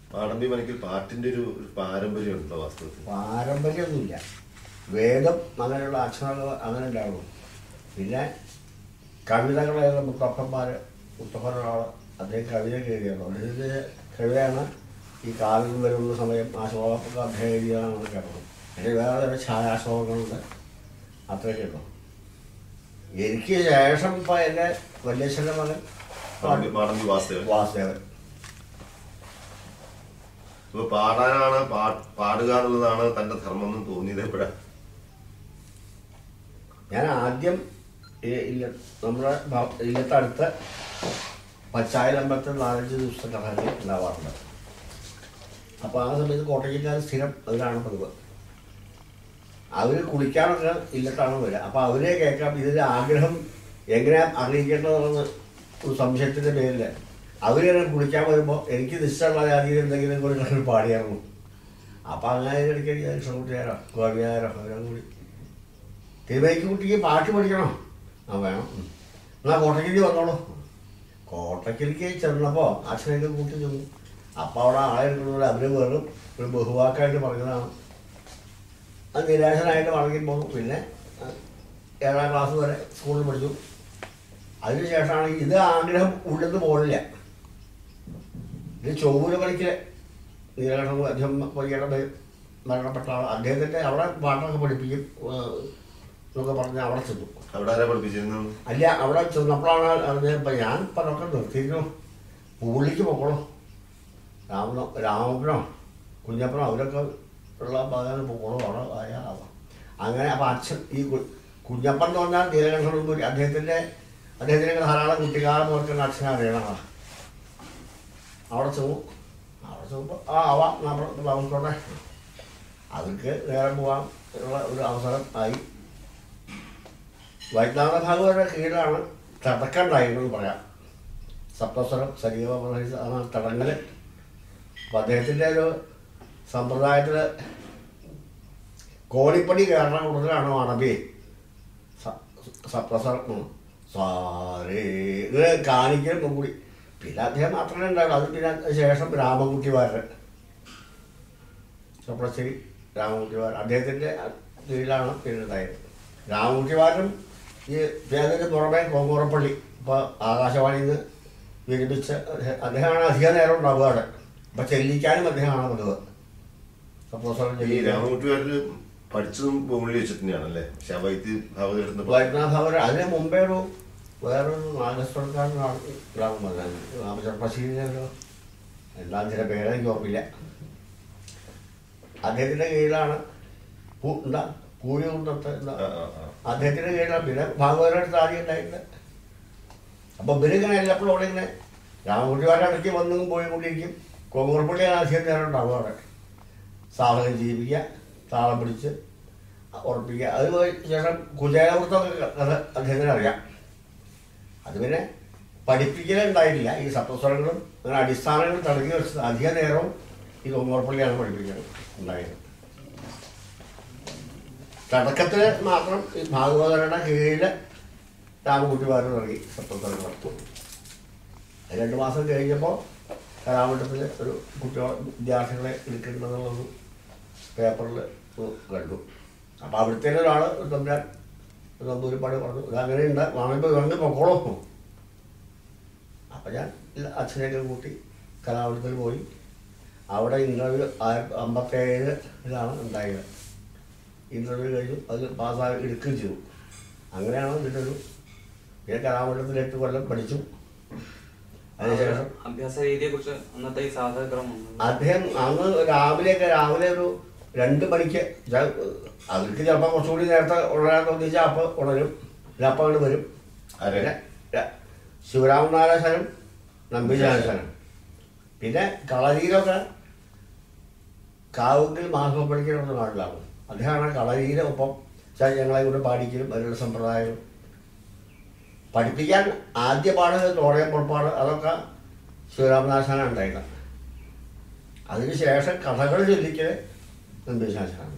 മാടമ്പി മനക്കിൽ പാട്ടിന്റെ ഒരു ഒരു പാരമ്പര്യം ഉണ്ടോ വാസ്തവത്തിൽ പാരമ്പര്യമൊന്നുമില്ല വേദം അങ്ങനെയുള്ള അക്ഷരങ്ങൾ അങ്ങനെ ഉണ്ടാവുള്ളൂ പിന്നെ കവിതകളെല്ലാം മുത്തപ്പന്മാർ മുത്തപ്പനൊരാൾ അദ്ദേഹം കവിത എഴുതിയാണ് അദ്ദേഹത്തിൻ്റെ കവിതയാണ് ഈ കാവിൽ വരുന്ന സമയം ആ ശോഭപ്പൊക്കെ അദ്ദേഹം എഴുതിയതാണെന്ന് കേട്ടത് പിന്നെ വേറെ ചില ഛായാശോഭങ്ങളുണ്ട് അത്രയൊക്കെ ഉള്ളൂ എനിക്ക് ശേഷം ഇപ്പം എൻ്റെ വല്യച്ഛൻ്റെ മകൻ മാടമ്പി- മാടമ്പി വാസ്തവൻ വാസുദേവൻ ഇപ്പൊ പാടാനാണ് പാ- പാടുക എന്നുള്ളതാണ് തന്റെ ധർമ്മം എന്ന് തോന്നിയത് എപ്പോഴാ ഞാൻ ആദ്യം ഈ ഇല്ല നമ്മുടെ ഭ- ഇല്ലത്തടുത്ത് പച്ചായലമ്പലത്തിൽ നാലഞ്ച് ദിവസത്തെ കഥകൾ ഉണ്ടാവാറുണ്ട് അപ്പോൾ ആ സമയത്ത് കോട്ടയ്ക്കാർ സ്ഥിരം അതിലാണ് പതിവ് അവർ കുളിക്കാനൊക്കെ ഇല്ലത്താണ് വരിക അപ്പോൾ അവരെ കേൾക്കാം ഇതിൻ്റെ ആഗ്രഹം എങ്ങനെ അറിയിക്കേണ്ടതെന്ന് ഒരു സംശയത്തിൻ്റെ പേരിൽ അവരിങ്ങനെ കുളിക്കാൻ വരുമ്പോൾ എനിക്ക് നിശ്ചയമുള്ള ജാതിയിൽ എന്തെങ്കിലും കൂടി കണ്ട് പാടിയായിരുന്നു അപ്പോൾ അങ്ങനെ ഇടയ്ക്ക് കൃഷ്ണകുട്ടിയാരോ ഗോപിയാരോ അവരും കൂടി തിരുവൈക്ക് കുട്ടിക്ക് പാട്ട് പഠിക്കണം ആ വേണം ഉം. എന്നാ കോട്ടയ്ക്ക് വന്നോളൂ കോട്ടയ്ക്കലേക്ക് ചെന്നപ്പോൾ അച്ഛനൊക്കെ കൂട്ടി ചെന്നു അപ്പോൾ അവിടെ ആളെ എടുക്കുന്നത് അവർ വെറും ഒരു ബഹുവാക്കായിട്ട് പറഞ്ഞതാണ് അത് നിരാശനായിട്ട് മടങ്ങി പോന്നു പിന്നെ ആ, ഏഴാം ക്ലാസ് വരെ സ്കൂളിൽ പഠിച്ചു അതിനുശേഷമാണ് ഇത് ആഗ്രഹം ഉണ്ടെന്ന് പോലില്ല ഇത് ചൊവ്വൂര് കളിക്ക് നീലകണ്ഠൻ അദ്ദേഹം പൊയ്യയുടെ മരണപ്പെട്ട ആൾ അദ്ദേഹത്തിൻ്റെ അവിടെ പാട്ടൊക്കെ പഠിപ്പിക്കും ആ, എന്നൊക്കെ പറഞ്ഞ് അവിടെ ചെന്നു അവിടെ ആരാ പഠിപ്പിച്ചിരുന്നത് അല്ല അവിടെ ചെന്നപ്പോഴാണ് അറിഞ്ഞത് ഇപ്പം ഞാൻ ഇപ്പം അതൊക്കെ നിർത്തിയിരുന്നു പുള്ളിക്ക് പോകണോ രാമനോ രാമനോ കുഞ്ഞപ്പനോ അവരൊക്കെ ഉള്ള ഭാഗത്ത് പോകണോ അവിടെ ആയാലാവാം അങ്ങനെ അപ്പം അച്ഛൻ ഈ കു- കുഞ്ഞപ്പൻ എന്ന് പറഞ്ഞാൽ നീലകണ്ഠനൊന്നും അദ്ദേഹത്തിൻ്റെ അദ്ദേഹത്തിൻ്റെ ധാരാളം കുട്ടിക്കാലം ഓർക്കുന്ന അച്ഛനെ അറിയണതാണ് അവിടെ ചെന്നു അവിടെ ചെന്നപ്പോൾ ആ ആവാം നമ്മൾ താമസിച്ചോട്ടെ അവർക്ക് നേരെ പോകാൻ ഉള്ള ഒരു അവസരം ആയി വൈജ്ഞാന ഭാഗവതയുടെ കീഴിലാണ് തടക്കണ്ടായിരുന്നു പറയാം സപ്തസ്വരം സജീവ ആണ് തടങ്ങൽ അപ്പം അദ്ദേഹത്തിൻ്റെ ഒരു സമ്പ്രദായത്തിൽ കോണിപ്പടി കയറുന്ന കൂടുതലാണ് മണബി സപ്തസ്വരം ഉം. സാരേ ഇത് കാണിക്കലും കൂടി പിന്നെ അദ്ദേഹം മാത്രമേ ഉണ്ടാവുള്ളൂ അത് പിന്നെ ശേഷം രാമൻകുട്ടിവാരൻ ചപ്രശ്ശേരി രാമൻകുട്ടിവാരൻ അദ്ദേഹത്തിൻ്റെ കീഴിലാണ് പിന്നെ ഉണ്ടായത് രാമൻകുട്ടിവാരനും ഈ പേരിന് പുറമെ കോങ്ങൂറപ്പള്ളി ഇപ്പോൾ ആകാശവാണിയിൽ നിന്ന് വിരമിച്ച അദ്ദേഹം- അദ്ദേഹമാണ് അധിക നേരം ഉണ്ടാവുക അവിടെ അപ്പം ചെല്ലിക്കാനും അദ്ദേഹമാണ് പതിവ് സപ്പോസ് ഈ രാമകുട്ടികാരില് പഠിച്ചതും ബൊമ്മിളി വെച്ചിട്ട് തന്നെയാണല്ലേ പക്ഷെ ആ വൈദ്യ ഭാഗവതെടുത്ത വൈദ്യനാഭവൻ അതിന് മുമ്പേ ഒരു വേറൊരു നാഗസ്വരക്കാരനാണ് ഗ്രാമം വന്നത് രാമചർപ്പശ്ശേരിയിലൊരു എന്താ ചില പേരെ എനിക്ക് ഓർപ്പില്ല അദ്ദേഹത്തിൻ്റെ കീഴിലാണ് പൂ എന്താ പൂഴി കുന്നത്ത് എന്താ ആ, ആ, ആ. അദ്ദേഹത്തിൻ്റെ കീഴിലാണ് പിന്നെ ഭാഗവതരുടെ ആദ്യം ഉണ്ടായിട്ടുണ്ട് അപ്പം ഇവരിങ്ങനെ എല്ലാപ്പോഴും അവിടെ ഇങ്ങനെ രാമകുട്ടിമാരുടെ ഇടയ്ക്ക് വന്നും പോയി കൊണ്ടിരിക്കും കോങ്ങൂർപ്പള്ളിയാണ് അധികം നേരം ഉണ്ടാവും അവിടെ സാധകം ജീവിക്കുക താളം പിടിച്ച് ഉറപ്പിക്കുക അത് പോയി ശേഷം കുചേലവൃത്തമൊക്കെ കഥ അദ്ദേഹത്തിന് അറിയാം അത് പിന്നെ പഠിപ്പിക്കലുണ്ടായിട്ടില്ല ഈ സപ്തസ്വരങ്ങളും അങ്ങനെ അടിസ്ഥാനങ്ങൾ തടങ്ങി വെച്ചത് അധിക നേരവും ഈ കോങ്ങൂർപ്പള്ളിയാണ് പഠിപ്പിക്കുന്നത് ഉണ്ടായത് തുടക്കത്തിൽ മാത്രം ഈ ഭാഗവതരുടെ കീഴിൽ രാമകുട്ടിമാർ തുടങ്ങി സപ്തസ്വരങ്ങൾ അത് രണ്ട് മാസം കഴിഞ്ഞപ്പോൾ കലാമണ്ഡലത്തിൽ ഒരു കുട്ടികളെ വിദ്യാർത്ഥികളെ എടുക്കേണ്ടതെന്നുള്ളൊരു പേപ്പറിൽ കണ്ടു അപ്പോൾ അവിടുത്തെ ഒരാൾ തമ്മിൽ തമ്പൂരിപ്പാട് പറഞ്ഞു ഇത് അങ്ങനെയുണ്ട് വാങ്ങിപ്പോൾ വന്ന് പൊക്കോളൂ അപ്പം ഞാൻ ഇല്ല, അച്ഛനെയൊക്കെ കൂട്ടി കലാമണ്ഡലത്തിൽ പോയി അവിടെ ഇൻ്റർവ്യൂ ആയിരത്തി അമ്പത്തേഴിലാണ് ഉണ്ടായത് ഇൻ്റർവ്യൂ കഴിഞ്ഞു അത് പാസ്സായി എടുക്കുകയും ചെയ്തു അങ്ങനെയാണ് ഇതിൻ്റെ ഒരു പിന്നെ കലാമണ്ഡലത്തിൽ എട്ട് കൊല്ലം പഠിച്ചു അതിനുശേഷം അഭ്യാസ രീതിയെ കുറിച്ച് അന്നത്തെ ഈ സാധകക്രമം അദ്ദേഹം അന്ന് രാവിലെയൊക്കെ രാവിലെ ഒരു രണ്ട് മണിക്ക് ച- അവർക്ക് ചിലപ്പോൾ കുറച്ചുകൂടി നേരത്തെ ഉണരാൻ തോന്നിച്ചാൽ അപ്പോൾ ഉണരും ഇല്ല അപ്പം അങ്ങോട്ട് വരും ആരെ? പിന്നെ ര- ശിവരാമനാരാശനും നമ്പിനാരാശനും പിന്നെ കളരീരൊക്കെ കാവുങ്കിൽ മാധവപ്പണിക്കുന്ന നാട്ടിലാണ് അദ്ദേഹമാണ് കളരീര ഒപ്പം ച- ഞങ്ങളെ കൂടെ പാടിക്കലും അതിനുള്ള സമ്പ്രദായങ്ങളും പഠിപ്പിക്കാൻ ആദ്യ പാട് തോടയം പുറപ്പാട് അതൊക്കെ ശിവരാമനാശാനാണ് ഉണ്ടായിരുന്നത് അതിനുശേഷം കഥകൾ ചൊല്ലിക്കൽ നമ്പീശാശാനാണ്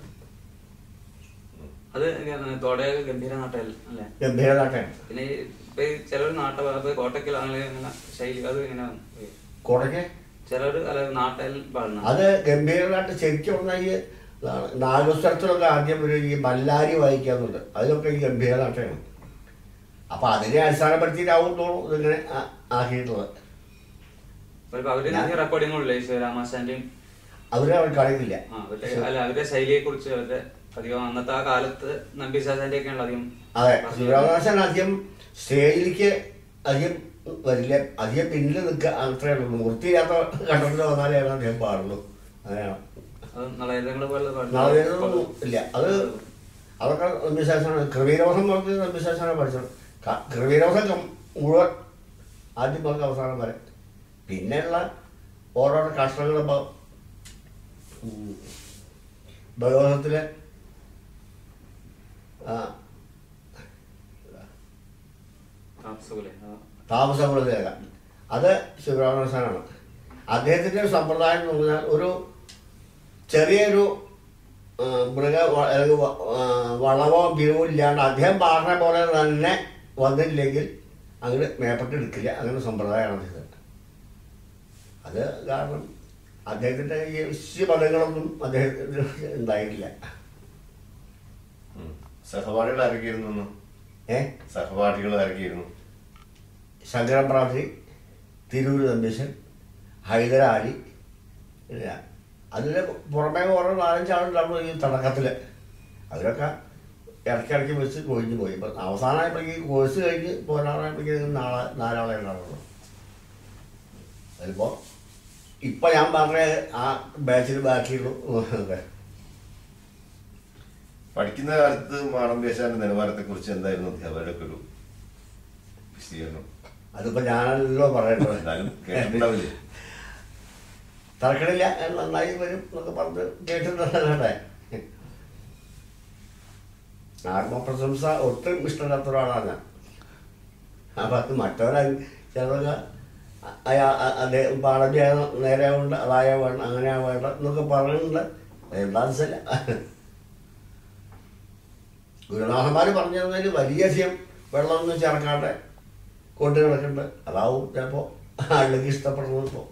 അത് തോടയൊക്കെ ഗംഭീര നാട്ടൽ അല്ലേ ഗംഭീരനാട്ടാണ് പിന്നെ ഈ ഇപ്പൊ ഈ ചിലർ നാട്ട കോട്ടക്കൽ അങ്ങനെ അങ്ങനെ ശൈലി അത് ഇങ്ങനെ കോടയ്ക്ക് ചിലര് അല്ല നാട്ടിൽ പാടുന്ന അത് ഗംഭീരമായിട്ട് ശരിക്കും പറഞ്ഞാൽ ഈ നാഗസ്വരത്തിലൊക്കെ ആദ്യം ഒരു ഈ ബല്ലാരി വായിക്കാന്നുണ്ട് അതിലൊക്കെ ഈ ഗംഭീരനാട്ടമാണ് അപ്പൊ അതിനെ അടിസ്ഥാനപ്പെടുത്തിയിട്ടാവും തോന്നും ഇതിങ്ങനെ ആ- ആക്കിയിട്ടുള്ളത് ഒരു അവര് ഞാൻ- റെക്കോർഡിങ്ങുള്ളൂ ശിവരാമാശാന്റെയും അവരെ അവർ കളിക്കില്ല ആ അവരുടെ അല്ല അവരുടെ ശൈലിയെ കുറിച്ച് അവരുടെ അധികം അന്നത്തെ ആ കാലത്ത് നമ്പീശാശാന്റെ ഒക്കെയാണ് അധികം അതെ പറഞ്ഞത്. ശിവരാമദാസൻ അധികം സ്റ്റേജിലേക്ക് അധികം വരില്ല അധികം പിന്നിൽ നിൽക്കുക അത്രേ ഉള്ളൂ മൂർത്തിയില്ലാത്ത കണ്ടത്തിൽ വന്നാലേ അദ്ദേഹം പാടുള്ളൂ അങ്ങനെയാണ് അത് നളയതങ്ങള് പോലെ പാടുന്ന- നാളെ ഇല്ല അത് അതൊക്കെ നമ്പിശാസനാണ് കൃവീരോസം പറഞ്ഞ് നമ്പിശാസനാണ് പഠിച്ചത് ക- കൃവീരോസം കം- മുഴുവൻ ആദ്യം മുതൽ അവസാനം വരെ പിന്നെയുള്ള ഓരോരോ കഷ്ടങ്ങൾ ഇപ്പോൾ ഭഗവതത്തിലെ ആ, താമസകൂലെ. ആ. താമസമുള്ളതേക അത് ശിവരാമകൃഷ്ണനാണ് അദ്ദേഹത്തിൻ്റെ ഒരു സമ്പ്രദായം എന്ന് പറഞ്ഞാൽ ഒരു ചെറിയൊരു ആ, മൃഗ വ- അല്ലെങ്കിൽ വ- ആ, വളവോ ബിരുവോ ഇല്ലാണ്ട് അദ്ദേഹം പാടുന്ന പോലെ തന്നെ വന്നില്ലെങ്കിൽ അങ്ങനെ മേപ്പെട്ട് എടുക്കില്ല അങ്ങനെ സമ്പ്രദായമാണ് ഇത് അത് കാരണം അദ്ദേഹത്തിൻ്റെ ഈ പദങ്ങളൊന്നും അദ്ദേഹത്തിന് ഉണ്ടായിട്ടില്ല ഉം. സഹപാഠികൾ ആരൊക്കെയായിരുന്നു ഏ സഹപാഠികൾ ആരൊക്കെയായിരുന്നു ശങ്കരപ്രാർത്ഥി തിരൂർ തമ്പീശൻ ഹൈദരാലി ഇല്ല അതിന് പുറമേ കുറേ നാലഞ്ചാളുണ്ടാവും ഈ തുടക്കത്തിൽ അവരൊക്കെ ഇടയ്ക്കിടയ്ക്ക് വെച്ച് കൊഴിഞ്ഞു പോയി ഇപ്പം അവസാനമായപ്പോഴേക്ക് കോഴ്സ് കഴിഞ്ഞ് പോരാറായപ്പോഴേക്കും നാളെ നാലാളെ ഉണ്ടാവുള്ളൂ അതിപ്പോൾ ഇപ്പം ഞാൻ പറഞ്ഞ ആ ബാച്ചിൽ ബാക്കിയുള്ളൂ അതെ പഠിക്കുന്ന കാലത്ത് മാടമ്പേശാന്റെ നിലവാരത്തെ കുറിച്ച് എന്തായിരുന്നു അധ്യാപകരുടെ ഒക്കെ ഒരു വിശദീകരണം അതിപ്പോൾ ഞാനല്ലോ പറയേണ്ടത് എന്നാലും കേട്ടിട്ടുണ്ടാവില്ലേ തറക്കടില്ല അത് നന്നായി വരും എന്നൊക്കെ പറഞ്ഞ് കേട്ടിട്ടുണ്ടല്ലേ ആത്മപ്രശംസ ഒട്ടും ഇഷ്ടമില്ലാത്ത ഒരാളാണ് ഞാൻ അപ്പം അത് മറ്റവരാ ചിലതൊക്കെ അയാ അദ്ദേഹം പാടബി നേരെ ഉണ്ട് അതായ വേണ്ട അങ്ങനെയാ വേണ്ട എന്നൊക്കെ പറയുന്നുണ്ട് എന്താണെന്ന് വെച്ചാൽ ഗുരുനാഥന്മാർ പറഞ്ഞു തന്നതിൽ വലിയ അധികം വെള്ളമൊന്നും ചേർക്കാണ്ട് കൊണ്ടു കിടക്കുന്നുണ്ട് അതാവും ചിലപ്പോൾ ആളുകൾക്ക് ഇഷ്ടപ്പെടുന്നത് ഇപ്പോൾ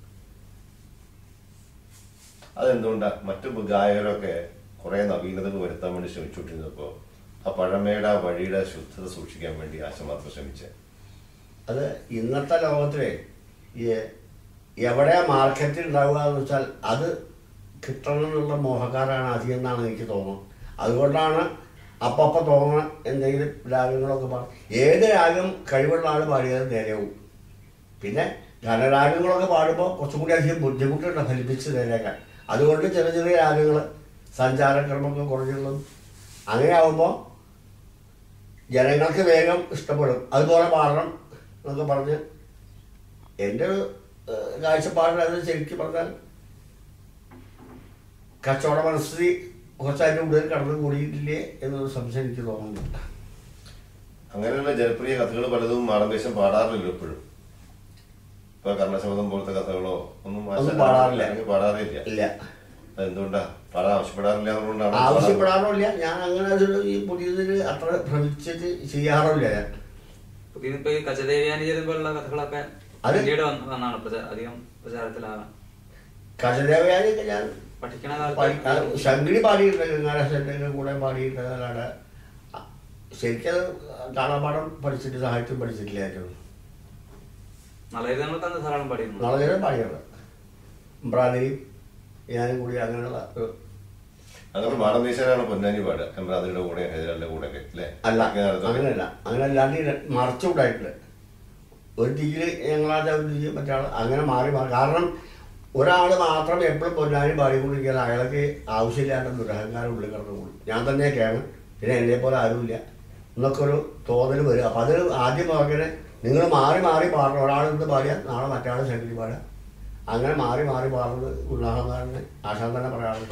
അതെന്തുകൊണ്ടാ മറ്റു ഗായകരൊക്കെ കുറെ നവീനതകൾ വരുത്താൻ വേണ്ടി ശ്രമിച്ചുകൊണ്ടിരുന്നപ്പോ ആ പഴമയുടെ ആ വഴിയുടെ ശുദ്ധത സൂക്ഷിക്കാൻ വേണ്ടി ആശമാത്രം ശ്രമിച്ചത് അത് ഇന്നത്തെ ലോകത്തിലെ ഈ എവിടെയാ മാർക്കറ്റ് ഉണ്ടാവുക എന്ന് വെച്ചാൽ അത് കിട്ടണം എന്നുള്ള മോഹക്കാരാണ് അധികം എന്നാണ് എനിക്ക് തോന്നുന്നത് അതുകൊണ്ടാണ് അപ്പപ്പം തോന്നുന്ന എന്തെങ്കിലും രാഗങ്ങളൊക്കെ പാടും ഏത് രാഗം കഴിവുള്ള ആൾ പാടിയത് നേരെയാവും പിന്നെ ഘനരാഗങ്ങളൊക്കെ പാടുമ്പോൾ കുറച്ചും കൂടി അധികം ബുദ്ധിമുട്ടുണ്ട് ഫലിപ്പിച്ച് നേരെയാക്കാൻ അതുകൊണ്ട് ചെറിയ ചെറിയ രാഗങ്ങൾ സഞ്ചാരക്രമമൊക്കെ കുറഞ്ഞുള്ളൂ അങ്ങനെ ആവുമ്പോൾ ജനങ്ങൾക്ക് വേഗം ഇഷ്ടപ്പെടും അതുപോലെ പാടണം എന്നൊക്കെ പറഞ്ഞ് എൻ്റെ ഒരു ഏഹ്, കാഴ്ചപ്പാടിൽ അത് ശരിക്കും പറഞ്ഞാൽ കച്ചവട മനസ്ഥിതി കുറച്ച് അതിൻ്റെ ഉള്ളിൽ കടന്നു കൂടിയിട്ടില്ലേ എന്നൊരു സംശയം എനിക്ക് തോന്നുന്നുണ്ട് അങ്ങനെയുള്ള ജനപ്രിയ കഥകൾ പലതും മാടമ്പേശം പാടാറില്ലല്ലോ ഇപ്പോഴും ഇപ്പൊ കർണശബ്ദം പോലത്തെ കഥകളോ ഒന്നും ഒന്നും ആശാൻ പാടാറില്ല. അല്ലെങ്കിൽ പാടാറില്ല ഇല്ല അതെന്തുകൊണ്ടാ പാടാൻ ആവശ്യപ്പെടാറില്ല എന്നുകൊണ്ടാണ് ആവശ്യപ്പെടാറുമില്ല ഞാൻ അങ്ങനെ ഒരു ഈ പുതിയതിൽ അത്ര ഭ്രമിച്ചിട്ട് ചെയ്യാറുമില്ല ഞാൻ പുതിയ ഇപ്പൊ ഈ കച്ചദേവിയാനി പോലുള്ള കഥകളൊക്കെ അത് പിന്നീട് വന്ന- വന്നാണ് പ്രചാ- അധികം പ്രചാരത്തിലാവാൻ കജദേവയാനിയൊക്കെ ഞാൻ പഠിക്കണ പാടി- ആ, കാലത്ത് ശങ്കിടി പാടിയിട്ടുണ്ട് ഗംഗാരാശന്റെ കൂടെ പാടിയിട്ടുണ്ട് അല്ലാണ്ട് ശരിക്കത് കാണാപാഠം പഠിച്ചിട്ട് സാഹിത്യം പഠിച്ചിട്ടില്ലായിരുന്നു നളയതങ്ങൾക്ക് അന്ന് ധാരാളം പാടിയിരുന്നു നാളെ നേരം പാടിയുണ്ട് ബ്രാതിരിയും ഞാനും കൂടി അങ്ങനെയുള്ള ഒരു അങ്ങനെ മാടമ്പേശാനാണ് പൊന്നാനി പാടുക എംബ്രാദിയുടെ കൂടെ ഹൈദരാലിന്റെ കൂടെ ഒക്കെ അല്ലേ അല്ല ഇതൊക്കെ നടത്തുന്നത്. അങ്ങനെയല്ല അങ്ങനെ അല്ലാണ്ട് മറച്ചുണ്ടായിട്ടുണ്ട് ഒരു ഡിഗ്രി ഞങ്ങളാച്ച ഒരു ഡിഗ്രി മറ്റാൾ അങ്ങനെ മാറി മാറി കാരണം ഒരാൾ മാത്രം എപ്പോഴും പൊന്നാനി പാടിക്കൊണ്ടിരിക്കാൻ അയാൾക്ക് ആവശ്യമില്ലാണ്ട് ദുരഹങ്കാരം ഉള്ളിൽ കിടന്നു കൂടും ഞാൻ തന്നെയൊക്കെയാണ് പിന്നെ എന്നെ പോലെ ആരുമില്ല എന്നൊക്കെ ഒരു തോന്നൽ വരും അപ്പം അത് ആദ്യം അങ്ങനെ നിങ്ങൾ മാറി മാറി പാടണം ഒരാൾ ഇന്ന് പാടിയാൽ നാളെ മറ്റാൾ ശങ്കരി പാടുക അങ്ങനെ മാറി മാറി പാടുന്നത് ഉല്ലാഹന്മാരനെ ആശാൻ തന്നെ പറയാറുണ്ട്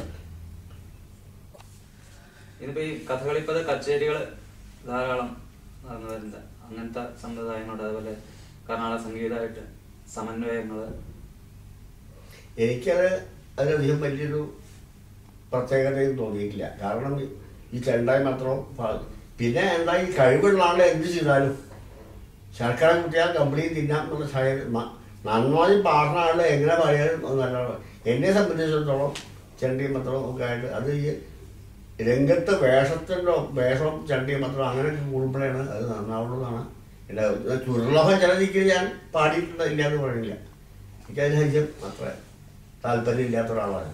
ഇന്നിപ്പോ ഈ കഥകളിപ്പത് കച്ചേരികള് ധാരാളം നടന്നു വരുന്നുണ്ട് അങ്ങനത്തെ സമ്പ്രദായങ്ങളുണ്ട് അതുപോലെ കർണാടക സംഗീതമായിട്ട് സമന്വയങ്ങള് എനിക്കത് അതിലധികം വലിയൊരു പ്രത്യേകതയും തോന്നിയിട്ടില്ല കാരണം ഈ- ഈ ചെണ്ടായി മാത്രം പാ- പിന്നെ എന്താ ഈ കഴിവുള്ള ആളെ എന്ത് ചെയ്താലും ശർക്കര കുട്ടിയാൽ കമ്പിളി തിന്നാം എന്നുള്ള സാഹചര്യം മ- നന്നായി പാടുന്ന ആൾ എങ്ങനെ പാടിയാലും അത് നല്ലതാണ് എന്നെ സംബന്ധിച്ചിടത്തോളം ചണ്ടിയും പത്രവും ഒക്കെ ആയിട്ട് അത് ഈ രംഗത്ത് വേഷത്തിൻ്റെ വേഷം ചണ്ടിയും പത്രം അങ്ങനെയൊക്കെ കൂടുമ്പോഴാണ് അത് നന്നാവുള്ളതാണ് എൻ്റെ ചുരുളഭ ചില ദിക്കിൽ ഞാൻ പാടിയിട്ടുണ്ട് ഇല്ല എന്ന് പറയുന്നില്ല എനിക്കതിനനുസരിച്ച് അത്ര താല്പര്യം ഇല്ലാത്ത ഒരാളാണ്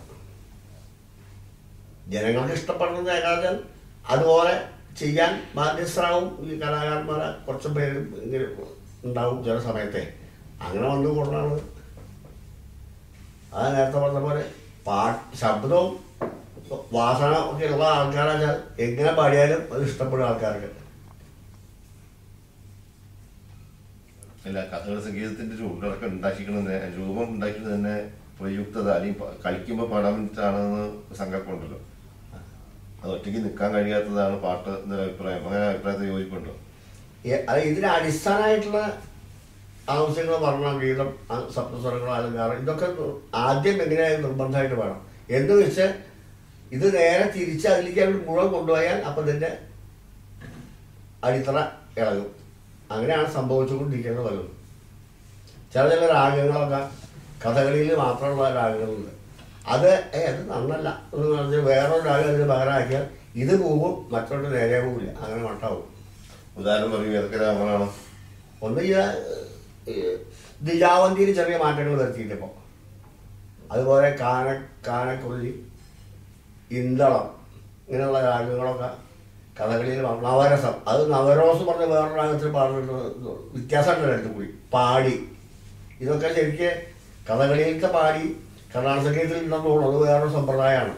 ജനങ്ങൾക്ക് ഇഷ്ടപ്പെടുന്നത് ഏകാദം അതുപോലെ ചെയ്യാൻ ബാധ്യസ്ഥരാകും ഈ കലാകാരന്മാരെ കുറച്ച് പേര് ഇങ്ങനെ ഉണ്ടാവും ചില സമയത്തെ അങ്ങനെ വന്നു കൊണ്ടാണ് അത് നേരത്തെ പറഞ്ഞ പോലെ പാ ശബ്ദവും വാസന ഒക്കെ ഉള്ള ആൾക്കാരാച്ചാൽ എങ്ങനെ പാടിയാലും അത് ഇഷ്ടപ്പെടും ആൾക്കാർക്ക് അല്ല കഥകളി സംഗീതത്തിന്റെ ഒരു ഉള്ളടക്കം ഉണ്ടാക്കിക്കുന്നത് രൂപം ഉണ്ടാക്കിയത് തന്നെ പ്രയുക്തത അല്ലെങ്കിൽ പ- കളിക്കുമ്പോൾ പാടാൻ വേണ്ടിയിട്ടാണെന്ന് സങ്കല്പമുണ്ടല്ലോ അത് ഒറ്റയ്ക്ക് നിൽക്കാൻ കഴിയാത്തതാണ് പാട്ട് എന്നൊരു അഭിപ്രായം അങ്ങനെ അഭിപ്രായത്തെ യോജിപ്പുണ്ടോ ഏ- അത് ഇതിന് അടിസ്ഥാനമായിട്ടുള്ള ആവശ്യങ്ങൾ വർണ്ണം ഗീതം ആ- സപ്തസ്വരങ്ങൾ അലങ്കാരം ഇതൊക്കെ ആദ്യം എങ്ങനെയായാലും നിർബന്ധമായിട്ട് വേണം എന്ന് വെച്ച് ഇത് നേരെ തിരിച്ച് അതിലേക്ക് അവർ മുഴുവൻ കൊണ്ടുപോയാൽ അപ്പം ഇതിൻ്റെ അടിത്തറ ഇളകും അങ്ങനെയാണ് സംഭവിച്ചുകൊണ്ടിരിക്കുന്നത് പലതും ചില ചില രാഗങ്ങളൊക്കെ കഥകളിയിൽ മാത്രമുള്ള രാഗങ്ങളുണ്ട് അത് ഏ അത് നന്നല്ല എന്ന് പറഞ്ഞ് വേറൊരു രാഗം അതിന് പകരമാക്കിയാൽ ഇത് പോകും മറ്റൊരു നേരെ പോകില്ല അങ്ങനെ മട്ടാവും ഉദാഹരണം പറയും ഏതൊക്കെ രാമനാണ് ഒന്ന് ഈ ഈ ദിജാവന്തിയിൽ ചെറിയ മാറ്റങ്ങൾ വരുത്തിയിട്ട് ഇപ്പോൾ അതുപോലെ കാന കാനക്കുള്ളി ഇന്തളം ഇങ്ങനെയുള്ള രാഗങ്ങളൊക്കെ കഥകളിയിൽ വ- നവരസം അത് നവരോസ് പറഞ്ഞ വേറൊരു രാഗത്തിൽ പാടുന്നുണ്ട് വ്യത്യാസമുണ്ട് രണ്ടും കൂടി പാടി ഇതൊക്കെ ശരിക്ക് കഥകളിയിലത്തെ പാടി കർണാടക സംഗീതത്തിൽ ഉണ്ടെന്ന് തോന്നുന്നു അത് വേറൊരു സമ്പ്രദായമാണ്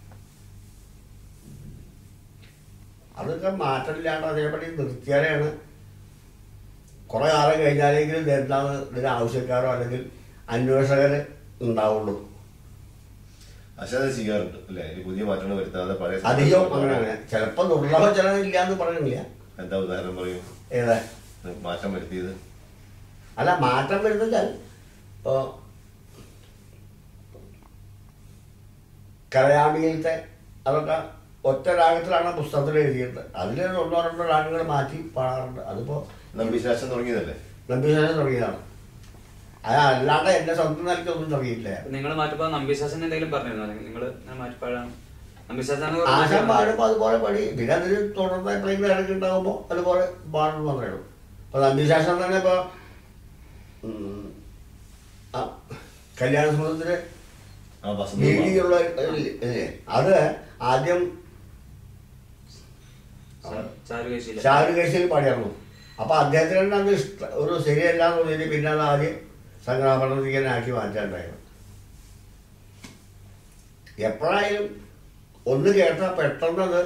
അതൊക്കെ മാറ്റമില്ലാണ്ട് അതേപടി നിർത്തിയാലാണ് കുറെ കാലം കഴിഞ്ഞാലെങ്കിലും ഇതെന്താണ് ഇതിന് ആവശ്യക്കാരോ അല്ലെങ്കിൽ അന്വേഷകർ ഉണ്ടാവുള്ളൂ പക്ഷെ അത് ചെയ്യാറുണ്ട് അല്ലേ ഈ പുതിയ മാറ്റങ്ങൾ വരുത്താതെ പഴയ അധികം അങ്ങനെയാണ് ചിലപ്പോൾ ദുർലഭ ചിലത് ഇല്ല എന്ന് പറയുന്നില്ല എന്താ ഉദാഹരണം പറയും ഏതാ മാറ്റം വരുത്തിയത് അല്ല മാറ്റം വരുന്നില്ല ഇപ്പോൾ കരയാമിയിലത്തെ അതൊക്കെ ഒറ്റ രാഗത്തിലാണ് പുസ്തകത്തിൽ എഴുതിയത് അതിൽ ഒന്നോ രണ്ടോ രാഗങ്ങൾ മാറ്റി പാടാറുണ്ട് അതിപ്പോൾ നമ്പിശാസം തുടങ്ങിയതല്ലേ നമ്പിശേഷം തുടങ്ങിയതാണ് അത് അല്ലാണ്ട് എൻ്റെ സ്വന്തം നിലയ്ക്കൊന്നും തുടങ്ങിയിട്ടില്ല നിങ്ങൾ മാറ്റിപ്പോ നമ്പിശാസൻ എന്തെങ്കിലും പറഞ്ഞിരുന്നോ അല്ലെങ്കിൽ നിങ്ങൾ മാറ്റിപ്പാടാണ് നമ്പിശാസൻ ആശാൻ പാടുമ്പോൾ അതുപോലെ പാടി പിന്നെ അതിന് തുടർന്ന് എപ്പോഴെങ്കിലും ഇടയ്ക്ക് ഉണ്ടാകുമ്പോൾ അതുപോലെ പാടണം മാത്രമേ ഉള്ളൂ അപ്പോൾ നമ്പിശാസം തന്നെ ഇപ്പോൾ കല്യാണ സമൂഹത്തിന് ആ വസന്ത രീതിയുള്ള ഇല്ലേ? അത് ആദ്യം ചാരുകേശിയില്ല ചാരുകേശിയിൽ പാടിയായിരുന്നു അപ്പൊ അദ്ദേഹത്തിന് അത് ഇഷ്ട ഒരു ശരിയല്ല എന്ന് പറഞ്ഞിട്ട് പിന്നെ അത് ആദ്യം സംഘടനാപഠനത്തിനെ ആക്കി മാറ്റാണ്ടായിരുന്നു എപ്പോഴായാലും ഒന്ന് കേട്ടാൽ പെട്ടെന്ന് അത്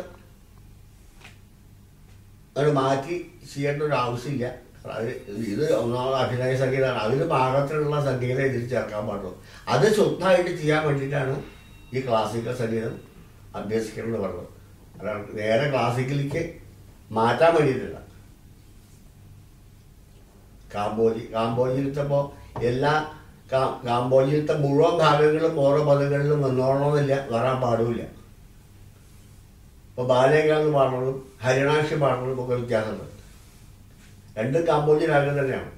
അത് മാറ്റി ചെയ്യേണ്ട ഒരു ആവശ്യമില്ല അത് ഇത് ഒന്നാമത് അഭിനയ സംഗീതമാണ് അതിന് പാകത്തിലുള്ള സംഗീതം ഇതിൽ ചേർക്കാൻ പാടുള്ളൂ അത് ശുദ്ധമായിട്ട് ചെയ്യാൻ വേണ്ടിയിട്ടാണ് ഈ ക്ലാസിക്കൽ സംഗീതം അഭ്യസിക്കണം എന്ന് പറഞ്ഞത് അല്ലാണ്ട് നേരെ ക്ലാസിക്കലിലേക്ക് മാറ്റാൻ വേണ്ടിയിട്ടില്ല കാമ്പോജി കാമ്പോജിയിലത്തെ ഇപ്പോൾ എല്ലാ കാ- കാമ്പോജിയിലത്തെ മുഴുവൻ ഭാഗങ്ങളും ഓരോ പദങ്ങളിലും വന്നോളണമെന്നില്ല വരാൻ പാടില്ല ഇപ്പോൾ ബാലേകാന്ന് പാടുന്നതും ഹരിണാക്ഷി പാടുന്നതും ഒക്കെ വ്യത്യാസമുണ്ട് രണ്ടും കാമ്പോജി രാഗം തന്നെയാണ്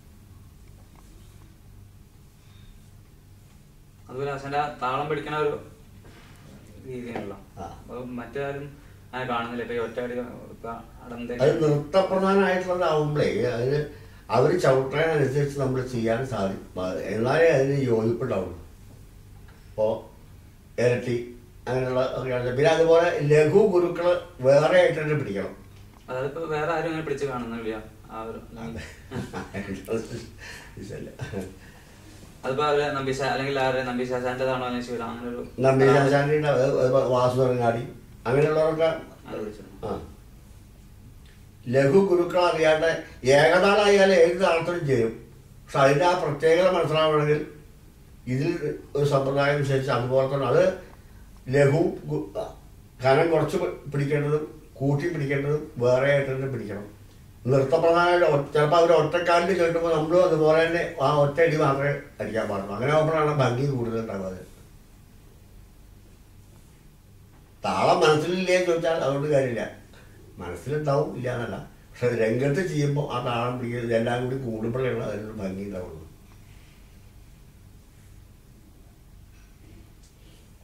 അതുപോലെ ആശാന്റെ താളം പിടിക്കണ ഒരു രീതിയാണല്ലോ ആ. അപ്പൊ മറ്റാരും അങ്ങനെ കാണുന്നില്ല ഇപ്പൊ ഈ ഒറ്റയടി ഇപ്പൊ അടന്തേ അത് നൃത്തപ്രധാനമായിട്ടുള്ളതാവുമ്പോഴേ അതിന് അവർ ചവിട്ടാനനുസരിച്ച് നമ്മൾ ചെയ്യാൻ സാധിക്കും എന്നാലേ അതിന് യോജിപ്പുണ്ടാവുള്ളൂ ഇപ്പോൾ ഇരട്ടി അങ്ങനെയുള്ള ഒക്കെ പിന്നെ അതുപോലെ ലഘു ഗുരുക്കൾ വേറെ ആയിട്ട് തന്നെ പിടിക്കണം അതായത് ഇപ്പൊ വേറെ ആരും അങ്ങനെ പിടിച്ച് കാണുന്നില്ല ആ ഒരു ഇതല്ല. അതിപ്പോ അവര് നമ്പീശ അല്ലെങ്കിൽ ആരുടെ നമ്പീശാശാന്റേതാണോ അല്ലെങ്കിൽ ശിവരാം അങ്ങനെ ഒരു നമ്പീശാശാന്തിയുടെ വാസുതരങ്ങാടി അങ്ങനെയുള്ളവരൊക്കെ അത് വിളിച്ചിരുന്നു. ആ ലഘു ഗുരുക്കൾ അറിയാണ്ട് ഏകതാളായാൽ ഏത് താളത്തിലും ചെയ്യും പക്ഷെ അതിൻ്റെ ആ പ്രത്യേകത മനസ്സിലാവണമെങ്കിൽ ഇതിൽ ഒരു സമ്പ്രദായം അനുസരിച്ച് അതുപോലെ തന്നെ അത് ലഘു ഗു- കനം കുറച്ച് പി- പിടിക്കേണ്ടതും കൂട്ടി പിടിക്കേണ്ടതും വേറെ ആയിട്ട് തന്നെ പിടിക്കണം നൃത്തപ്രധാനമായിട്ട് ചിലപ്പോൾ അവർ ഒറ്റക്കാലിൽ കേട്ടുമ്പോൾ നമ്മളും അതുപോലെ തന്നെ ആ ഒറ്റ അടി മാത്രമേ അടിക്കാൻ പാടുള്ളൂ അങ്ങനെ ആകുമ്പോഴാണ് ഭംഗി കൂടുതൽ ഉണ്ടാകുന്നത് താളം മനസ്സിലില്ലേ എന്ന് ചോദിച്ചാൽ അതുകൊണ്ട് കാര്യമില്ല മനസ്സിലുണ്ടാവും ഇല്ല എന്നല്ല പക്ഷെ രംഗത്ത് ചെയ്യുമ്പോൾ ആ താളം പിടിക്കുന്നത് എല്ലാം കൂടി കൂടുമ്പോഴാണ് അതിനൊരു ഭംഗി ഉണ്ടാവുള്ളൂ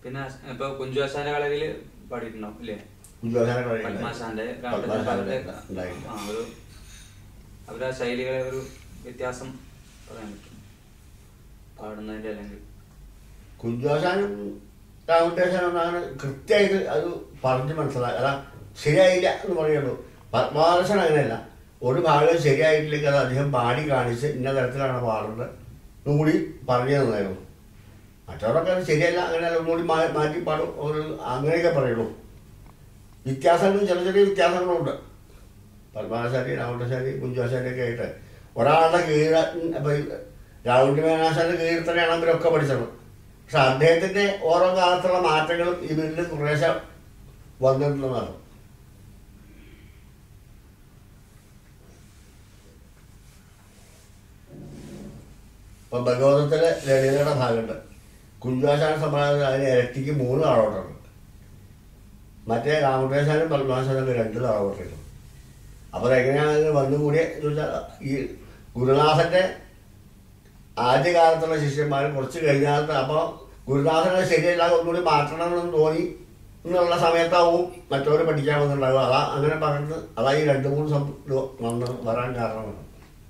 പിന്നെ ഇപ്പൊ കുഞ്ചുവാശാന്റെ കളരിയില് പാടിയിട്ടുണ്ടാവും ഇല്ലേ കുഞ്ചോശാനെ കളരിയില്ല. പത്മാശാന്റെ പത്മാശാന്റെ ഉണ്ടായില്ല. ആ ഒരു അവരുടെ ശൈലികളെ ഒരു വ്യത്യാസം പറയാൻ പറ്റും പാടുന്നതിന്റെ അല്ലെങ്കിൽ കുഞ്ചോശാനും രാമകൃഷ്ണനും അങ്ങനെ കൃത്യമായിട്ട് അത് പറഞ്ഞ് മനസ്സിലാക്കുക അല്ല ശരിയായില്ല എന്ന് പറയുള്ളൂ പത്മാകർഷൺ അങ്ങനെയല്ല ഒരു ഭാഗം ശരിയായിട്ടില്ലെങ്കിൽ അത് അദ്ദേഹം പാടി കാണിച്ച് ഇന്ന തരത്തിലാണ് പാടുന്നത് എന്നും കൂടി പറഞ്ഞു തന്നായിരുന്നു മറ്റവരൊക്കെ അത് ശരിയല്ല അങ്ങനെയല്ല ഒന്നുകൂടി മാ- മാറ്റി പാടും ഒരു അങ്ങനെയൊക്കെ പറയുള്ളൂ വ്യത്യാസങ്ങളും ചെറിയ ചെറിയ വ്യത്യാസങ്ങളുണ്ട് പത്മാശാരി രാമകൃഷ്ണാരി കുഞ്ചാശാരി ഒക്കെ ആയിട്ട് ഒരാളുടെ കീഴ ഇപ്പം രാഹുൽ മേനാശാന്റെ കീഴിൽ തന്നെയാണ് അവരൊക്കെ പഠിച്ചത് പക്ഷെ അദ്ദേഹത്തിന്റെ ഓരോ കാലത്തുള്ള മാറ്റങ്ങളും ഈ വീട്ടിൽ കുറേശ്ശെ വന്നിട്ടുള്ളതാണ് ഇപ്പൊ ഭഗവതത്തിലെ ലളിതയുടെ ഭാഗമുണ്ട് കുഞ്ചാശാന സമ്പ്രദായത്തിൽ അതിന് ഇരട്ടിക്ക് മൂന്ന് താളോട്ടുണ്ട് മറ്റേ രാമകൃഷ്ണനും പത്മാശാനും രണ്ട് താളോട്ടുണ്ട് അപ്പോൾ എങ്ങനെയാണ് ഇത് വന്നുകൂടിയത് എന്ന് വെച്ചാൽ ഈ ഗുരുനാഥന്റെ ആദ്യകാലത്തുള്ള ശിഷ്യന്മാർ കുറച്ച് കഴിഞ്ഞാലത്തെ അപ്പോൾ ഗുരുനാഥനെ ശരിയല്ലാതെ ഒന്നുകൂടി മാറ്റണമെന്ന് തോന്നി എന്നുള്ള സമയത്താവും മറ്റവർ പഠിക്കാൻ വന്നിട്ടുണ്ടാവുക അതാ അങ്ങനെ പറഞ്ഞ് അതാ ഈ രണ്ട് മൂന്ന് സം ഇത് വന്ന് വരാൻ കാരണമാണ്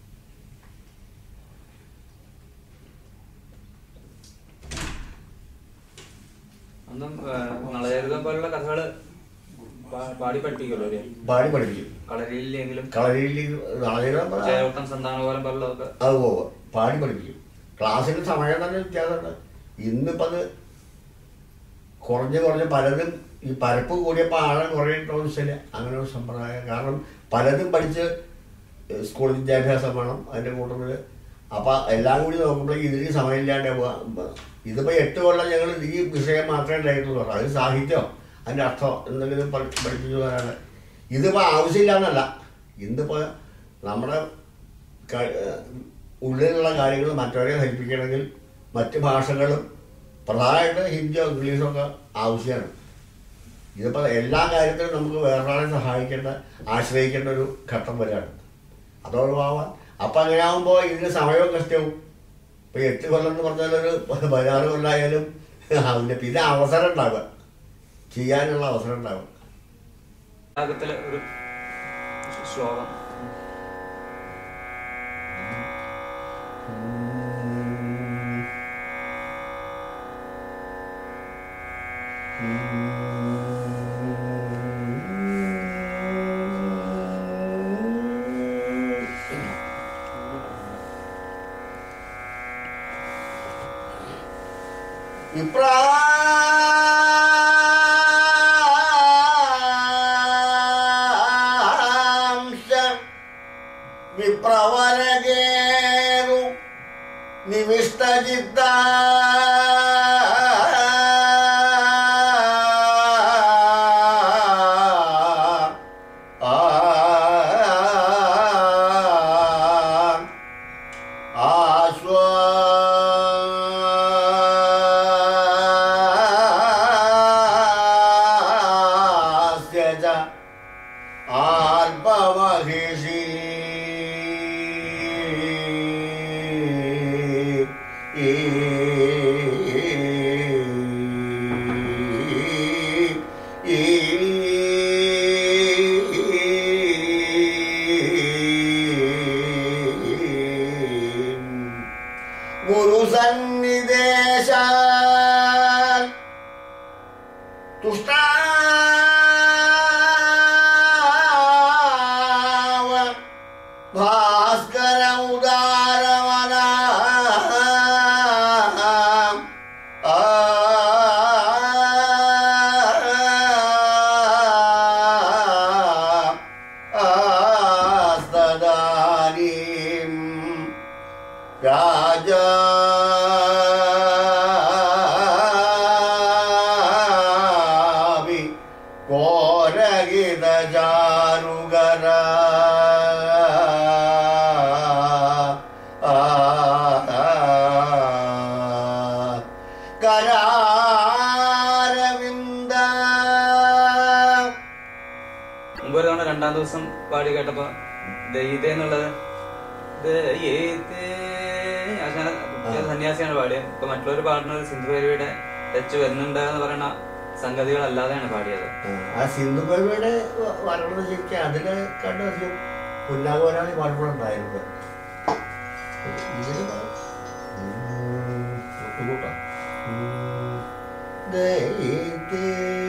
അന്നും നളചരിതം പോലുള്ള കഥകള് പാ- പാടി പഠിപ്പിക്കുമല്ലോ അല്ലേ പാടി പഠിക്കും കളരിയിലെങ്കിലും കളരിയിൽ നാളെ ജയവട്ടം സന്താനകോലം പോലുള്ളതൊക്കെ അത് പോവും പാടി പഠിപ്പിക്കും ക്ലാസ്സിന് സമയം തന്നെ വ്യത്യാസമുണ്ട് ഇന്നിപ്പോൾ അത് കുറഞ്ഞ് കുറഞ്ഞ് പലതും ഈ പരപ്പ് കൂടിയപ്പോൾ ആളെ കുറയേണ്ടോ ശരി അങ്ങനെ ഒരു സമ്പ്രദായം കാരണം പലതും പഠിച്ച് സ്കൂൾ വിദ്യാഭ്യാസം വേണം അതിൻ്റെ കൂട്ടത്തിൽ അപ്പം എല്ലാം കൂടി നോക്കുമ്പോൾ ഇതിന് സമയമില്ലാണ്ട് പോവാ ഇതിപ്പോൾ എട്ട് കൊല്ലം ഞങ്ങൾ ഈ വിഷയം മാത്രമേ ഉണ്ടായിട്ടുള്ളൂ അത് സാഹിത്യം അതിൻ്റെ അർത്ഥം എന്തെങ്കിലും പഠി- പഠിപ്പിച്ചു തരാണ് ഇതിപ്പോൾ ആവശ്യമില്ല എന്നല്ല ഇന്നിപ്പോൾ നമ്മുടെ ക- ഉള്ളിലുള്ള കാര്യങ്ങൾ മറ്റവരെ ധരിപ്പിക്കണമെങ്കിൽ മറ്റ് ഭാഷകളും പ്രധാനമായിട്ട് ഹിന്ദിയോ ഇംഗ്ലീഷോ ഒക്കെ ആവശ്യമാണ് ഇതിപ്പോൾ എല്ലാ കാര്യത്തിലും നമുക്ക് വേറൊരാളെ സഹായിക്കേണ്ട ആശ്രയിക്കേണ്ട ഒരു ഘട്ടം വരെയാണ് അതോടൊപ്പം അപ്പം അങ്ങനെ ആകുമ്പോൾ ഇതിന് സമയവും കഷ്ടവും ഇപ്പം എട്ട് കൊല്ലം എന്ന് പറഞ്ഞാൽ ഒരു പതിനാറ് കൊല്ലമായാലും അതിൻ്റെ പിന്നെ അവസരം ഉണ്ടാവുക ചെയ്യാനുള്ള അവസരം ഉണ്ടാവുക രാഗത്തിലെ ഒരു ശ്ലോകം വിപ്രാംശ വിപ്രവരകേരു നിവിഷ്ടചിത്ത ആശ്വാസ്യജ ആൽപമഹിഷി ഗുരുസന്നിദേശ തുഷ്ടാവ ഭാസ്കര ഉദാരവന ആസ്തദാനീം രാജാവി കോരകിത ചാരുകര കരാരവിന്ദ മുമ്പ് ഒരു തവണ രണ്ടാം ദിവസം പാടി കേട്ടപ്പോ ദയിത എന്നുള്ളത് ദയിതേ ആശാന പ്രത്യേക സന്യാസിയാണ് പാടിയത് ഇപ്പൊ മറ്റുള്ളവർ പാടുന്നത് സിന്ധു ഭൈരവിയുടെ ടച്ച് വരുന്നുണ്ട് എന്ന് പറയുന്ന സംഗതികളല്ലാതെയാണ് പാടിയത് ആ സിന്ധു കവിയുടെ വരണത് ശരിക്കും അതിനെ കണ്ട് അധികം പുല്ലാകോരാളി പാടുമ്പോഴുണ്ടായിരുന്നത് ഇതിന് പ- ഉം, ഒട്ടുകൂട്ടാ. ഉം, ദൈതേ,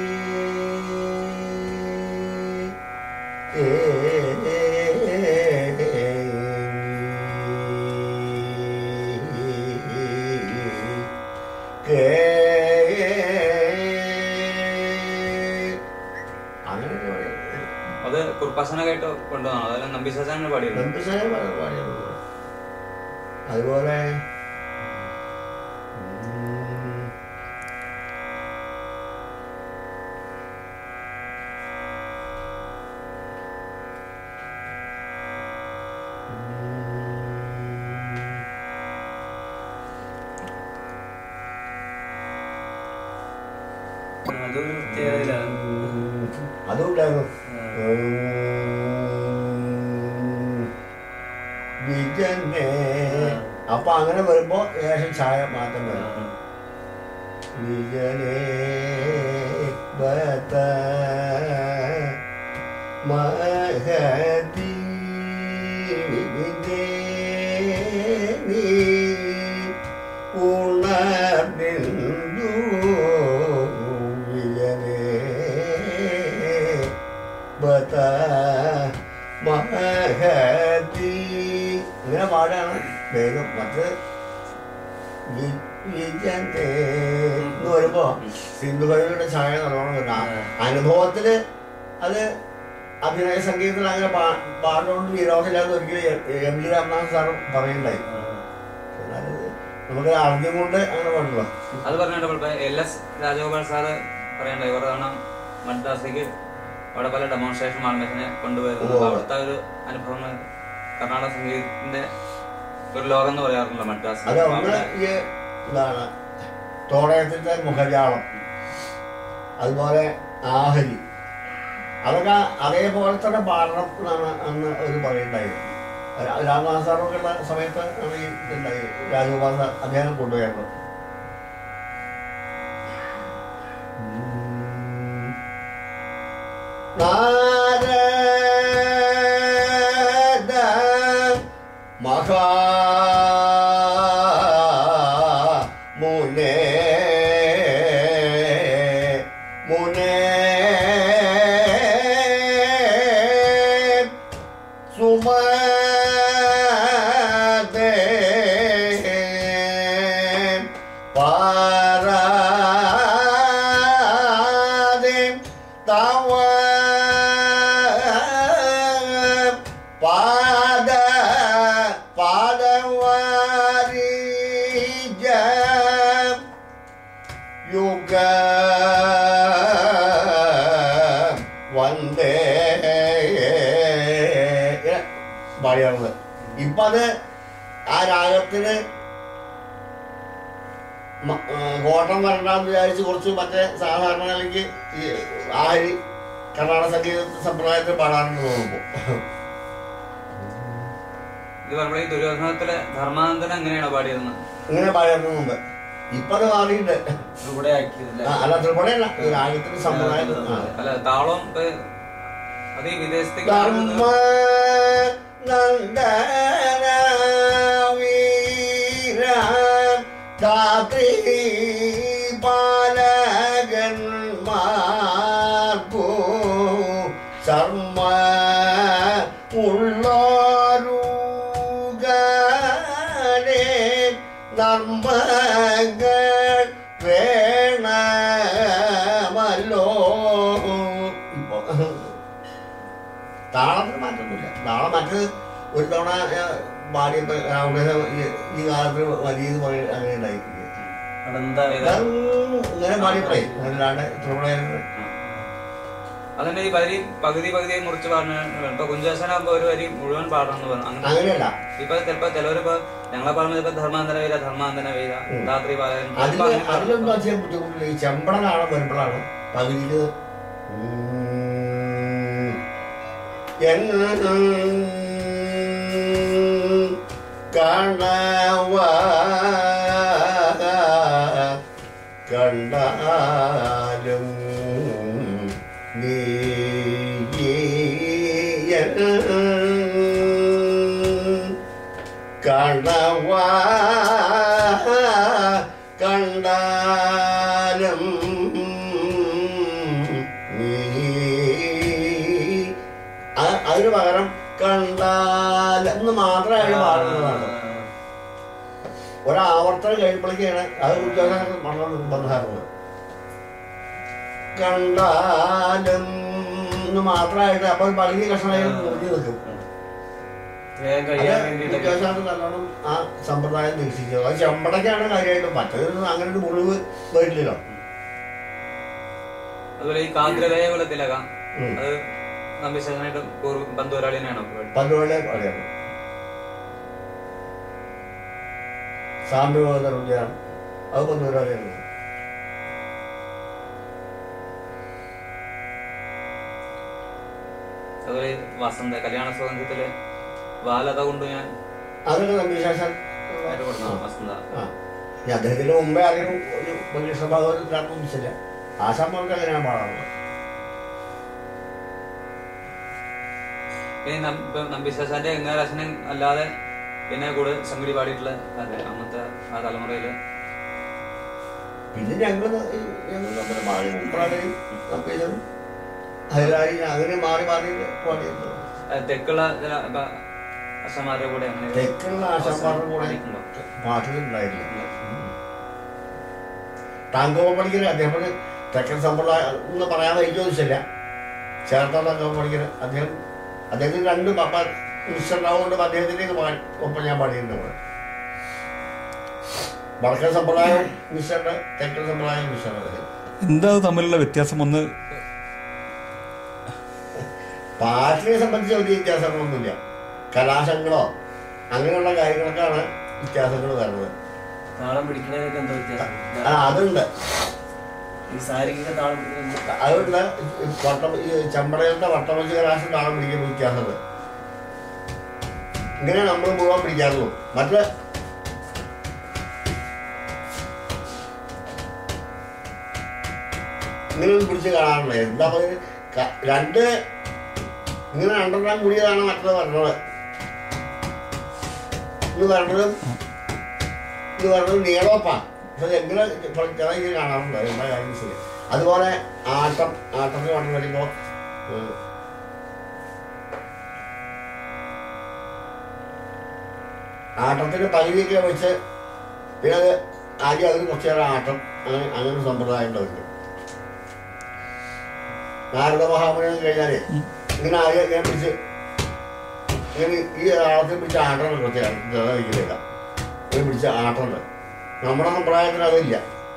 കേ അങ്ങനെ അത് കുർപ്പാസനൊക്കെയായിട്ട് കൊണ്ടുവന്നു അതെല്ലാം നമ്പിശാസാനാണ് പാടിയത് നമ്പിസാരെ പാടിയത് അതുപോലെ ഉം, അതൊരു പ്രത്യേകതയിലാണ് അതുണ്ടായിരുന്നു വിജനെ അപ്പൊ അങ്ങനെ വരുമ്പോ ഏകദേശം ചായ മാറ്റം വരും വിജനെ ബത മഹതി വിജനി ഉണർന്നു വിജനെ ബത മഹതി ഇങ്ങനെ പാടാണ് വേഗം മറ്റ് വി- വിജയത്തെ എന്ന് വരുമ്പോ സിന്ധുകവിയുടെ ഛായ നല്ലോണം കിട്ടും ആ അനുഭവത്തില് അത് അഭിനയ സംഗീതത്തിൽ അങ്ങനെ പാ- പാടുകൊണ്ട് വിരോധമില്ലാന്ന് ഒരിക്കലും എ- എം ജി രാമനാഥ് സാർ പറയുണ്ടായി എന്നാലിത് നമുക്ക് അറിഞ്ഞും കൊണ്ട് അങ്ങനെ പാടില്ല അത് പറഞ്ഞിട്ട് എൽ എസ് രാജഗോപാൽ സാറ് പറയണ്ടായി കുറെ തവണ മദ്രാസിലേക്ക് അവിടെ പല ഡെമോൺസ്ട്രേഷൻ മാർമേഷനെ കൊണ്ടുവരുന്നത് ഓ. അവിടുത്തെ ഒരു അനുഭവങ്ങൾ കർണാടക സംഗീതത്തിന്റെ ഒരു ലോകം എന്ന് പറയാറുണ്ടല്ലോ മദ്രാസ് അത് ഒന്ന് അവിടെ ഈ ഇതാണ് തോടയത്തിന്റെ മുഖജാളം അതുപോലെ ആഹരി അതൊക്കെ അതേപോലെ തന്നെ പാടണം എന്നാണ് അന്ന് ഒരു പറയുണ്ടായത് രാ- രാമനാഥ സാറൊക്കെ ഉള്ള സമയത്ത് ആണ് ഈ ഇതുണ്ടായി രാജഗോപാൽ സാർ അദ്ദേഹം കൊണ്ടുപോയത് നാരദ മഹാ മുനേ മുനേ സുമദേ പാരാദേ തവ പാദ പാദവാരിജ യുഗ വന്ദേ പാടിയാണത് ഇപ്പൊ അത് ആ രാഗത്തിന് മ- ആ, കോട്ടം വരണ്ടെന്ന് വിചാരിച്ച് കുറച്ച് മറ്റേ സാധാരണ നിലയ്ക്ക് ഈ ആരി കർണാടക സംഗീത സമ്പ്രദായത്തിൽ പാടാറുണ്ട് തോന്നുമ്പോ ഇത് പറയുമ്പോൾ ഈ ദുര്യോധനത്തിലെ ധർമാനന്ദൻ എങ്ങനെയാണ് പാടിയതെന്ന് ഇങ്ങനെ പാടാറുണ്ട് മുമ്പ് ഇപ്പൊ അത് മാറിയിട്ട് ഇവിടെ ആക്കിയതല്ലേ ആ, അല്ല ത്രിപുടയല്ല ഈ രാഗത്തിന്റെ സമ്പ്രദായം ആ. അല്ല താളം ഇപ്പൊ അത് ഈ വിദേശത്തേക്ക് ധർമ്മ നന്ദന വീര ധാത്രി പാലകന്മാർക്കു ശർമ്മ ഉള്ളോരുകാരെ നർമ്മങ്ങൾ വേണമല്ലോ ഇപ്പൊ താളത്തിന് മാറ്റമൊന്നുമില്ല താളം മറ്റത് ഒരു തവണ ഞാൻ പാടിയപ്പോ രാമകൃഷ്ണൻ ഈ- ഈ കാലത്ത് വലിയ പറയ അങ്ങനെ ഉണ്ടായി അവിടെ എന്താ ഇങ്ങനെ പാടിയപ്പോഴേ അല്ലാണ്ട് ത്രിപുണ അതിന്റെ ഈ വരി പകുതി പകുതി മുറിച്ച് പാടുന്ന ഇപ്പൊ കുഞ്ചാസനാകുമ്പോ ഒരു വരി മുഴുവൻ പാടണം എന്ന് പറഞ്ഞു അങ്ങനെ അങ്ങനെയല്ല ഇപ്പൊ ചിലപ്പോ ചിലവരിപ്പോ ഞങ്ങളെ പറയുന്നത് ഇപ്പൊ ധർമാന്തര വീര ധർമാന്തര വീര ഉം. രാത്രി പാലകൻ അതില് ചിലപ്പോ അങ്ങനെ അതിലൊന്നും പാടും. അധികം ബുദ്ധിമുട്ടില്ല ഈ ചെമ്പടനാണ് വരുമ്പോഴാണ് പകുതിയില് ഉം, എൻ കണവ കണ്ടാലും നീ കണവാ കണ്ടാലും നീ അ- അതിന് പകരം കണ്ടാലെന്ന് മാത്രമാണ് പാടുന്നതാണ് ഒരാവർത്തനം കഴിയുമ്പോഴേക്കാണ് അത് ഉദ്യോഗസ്ഥർക്ക് വളരെ നിർബന്ധമായിരുന്നത് കണ്ടാലും എന്ന് മാത്രമായിട്ട് അപ്പോൾ പകുതി കഷ്ണമായി മുറിഞ്ഞു നിൽക്കും വേഗം കഴിയാൻ വേണ്ടിട്ടൊക്കെ വിദ്യാഭ്യാസം നല്ലോണം ആ സമ്പ്രദായം നിരീക്ഷിക്കുക അത് ചെമ്പടക്കാണ് കാര്യമായിട്ട് മറ്റേത് അങ്ങനെ ഒരു മുറിവ് വരില്ലല്ലോ അതുപോലെ ഈ കാന്ത്രതയെ തിലക ഉം. അത് നമ്പിശേഷനായിട്ട് പൂർവ്വ ബന്ധുവരാളി തന്നെയാണോ പല്ലുപോലെ അറിയാം സാമ്യബോധമാണ് അത് പന്നൂരറിയാണ് അതുപോലെ ഈ വസന്ത കല്യാണ സുഗന്ധത്തില് ബാലത കൊണ്ട് ഞാൻ അതൊക്കെ നമ്പീശാശൻ ആയിട്ട് കൊടുക്കണം വസന്ത ആ ഇനി അദ്ദേഹത്തിന് മുമ്പേ അറിയണം ഒരു പരീക്ഷ ഭാഗവതത്തിലാണെന്ന് മനസ്സില്ല ആശാന്മാർക്ക് അങ്ങനെയാണ് പാടാറുള്ളത് പിന്നെ നം- ഇപ്പൊ നമ്പിശേഷാന്റെ ഗംഗാരാശനം അല്ലാതെ പിന്നെ കൂടെ സംഗതി പാടിയിട്ടുള്ള അതെ അന്നത്തെ ആ തലമുറയില് പിന്നെ ഞങ്ങൾ ഞങ്ങൾ നമ്മുടെ മാറി മുമ്പാടുകയും നമ്പീശനും ഹൈലായി അങ്ങനെ മാറി മാറി പാടിയിരുന്നു ആ തെക്കുള്ള ചില ഇപ്പൊ അച്ഛന്മാരുടെ കൂടെ അങ്ങനെ തെക്കുള്ള ആശാന്മാരുടെ കൂടെ പാടിയിട്ടുണ്ടോ? പാട്ടിലുണ്ടായില്ല താങ്കോപ പഠിക്കൽ അദ്ദേഹത്തിന് തെക്കൻ സമ്പ്രദായം എന്ന് പറയാൻ എനിക്ക് ചോദിച്ചില്ല ചേർത്ത താങ്കോപ പഠിക്കൽ അദ്ദേഹം അദ്ദേഹത്തിന് രണ്ട് പപ്പ മിസ്റ്ററുണ്ടാവുകൊണ്ട് അദ്ദേഹത്തിൻ്റെ ഒപ്പം ഞാൻ പാടിയിട്ടുണ്ട് അവിടെ വടക്കൻ സമ്പ്രദായം മിസ്റ്ററുടെ തെക്കൻ സമ്പ്രദായം മിസ്റ്ററുടെ അദ്ദേഹം എന്താ അത് തമ്മിലുള്ള വ്യത്യാസം ഒന്ന് പാട്ടിനെ സംബന്ധിച്ച് വലിയ വ്യത്യാസങ്ങളൊന്നുമില്ല കലാശങ്ങളോ അങ്ങനെയുള്ള കാര്യങ്ങൾക്കാണ് വ്യത്യാസങ്ങൾ വരുന്നത് താളം പിടിക്കണതിനൊക്കെ എന്താ വ്യത്യാസം ആ അതുണ്ട് ഈ സാരിക്കൊക്കെ താളം പിടിക്കുന്നത് അതുകൊണ്ട് വട്ടം ഈ ചെമ്പടയിലത്തെ വട്ടം വെച്ച് കലാശം താളം പിടിക്കുന്ന വ്യത്യാസമുണ്ട് ഇങ്ങനെ നമ്മൾ മുഴുവൻ പിടിക്കാറുള്ളൂ മറ്റ് ഇങ്ങനെ ഒന്ന് പിടിച്ച് കാണാറുണ്ട് എന്താ പറയുക ക- രണ്ട് ഇങ്ങനെ രണ്ടെണ്ണം കൂടിയതാണ് മറ്റത് പറഞ്ഞത് ഇത് പറഞ്ഞതും ഇത് പറഞ്ഞത് നീളോപ്പാണ് പക്ഷെ എങ്ങനെ ചില ഇത് കാണാറുണ്ട് എന്താ കാര്യം ശരി അതുപോലെ ആട്ടം ആട്ടത്തിന് വണ്ണം വരുമ്പോൾ ആട്ടത്തിന് പകുതിയൊക്കെ വെച്ച് പിന്നെ അത് ആദ്യം അതിന് കുറച്ച് നേരം ആട്ടം അങ്ങനെ അങ്ങനെ ഒരു സമ്പ്രദായം ഉണ്ട് നാരദ മഹാമുനി കഴിഞ്ഞാലേ ഇങ്ങനെ ആദ്യം ഇങ്ങനെ പിടിച്ച് ഇങ്ങനെ ഈ ആളത്തിൽ പിടിച്ച് ആട്ടം കുറച്ച് ഇരിക്കുന്നില്ല ഇങ്ങനെ പിടിച്ച് ആട്ടുണ്ട് നമ്മുടെ സമ്പ്രദായത്തിന് അതില്ല